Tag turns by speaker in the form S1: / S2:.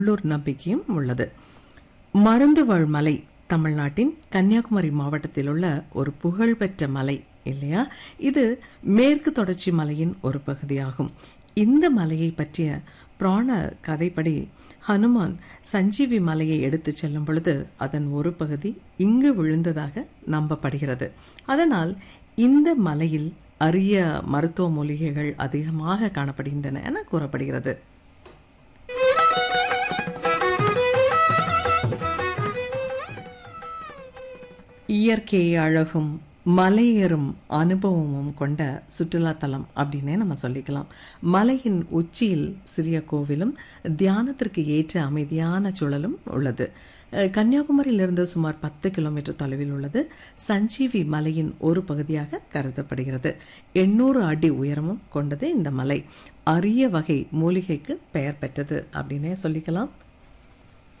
S1: உள்ளூர் நம்பிக்கையும் உள்ளது மருந்துவாழ் மலை தமிழ்நாட்டின் கன்னியாகுமரி மாவட்டத்தில் உள்ள ஒரு புகழ்பெற்ற மலை இல்லையா இது மேற்கு தொடர்ச்சி மலையின் ஒரு பகுதியாகும் இந்த மலையை பற்றிய புராண கதைப்படி ஹனுமான் சஞ்சீவி மலையை எடுத்துச் செல்லும் பொழுது அதன் ஒரு பகுதி இங்கு விழுந்ததாக நம்பப்படுகிறது அதனால் இந்த மலையில் அரிய மருத்துவ மூலிகைகள் அதிகமாக காணப்படுகின்றன என கூறப்படுகிறது இயற்கை அழகும் மலையேறும் அனுபவமும் கொண்ட சுற்றுலாத்தலம் அப்படின்னே நம்ம சொல்லிக்கலாம் மலையின் உச்சியில் சிறிய கோவிலும் தியானத்திற்கு ஏற்ற அமைதியான சூழலும் உள்ளது அஹ், கன்னியாகுமரியிலிருந்து சுமார் பத்து கிலோமீட்டர் தொலைவில் உள்ளது சஞ்சீவி மலையின் ஒரு பகுதியாக கருதப்படுகிறது எண்ணூறு அடி உயரமும் கொண்டது இந்த மலை அரிய வகை மூலிகைக்கு பெயர் பெற்றது அப்படின்னே சொல்லிக்கலாம்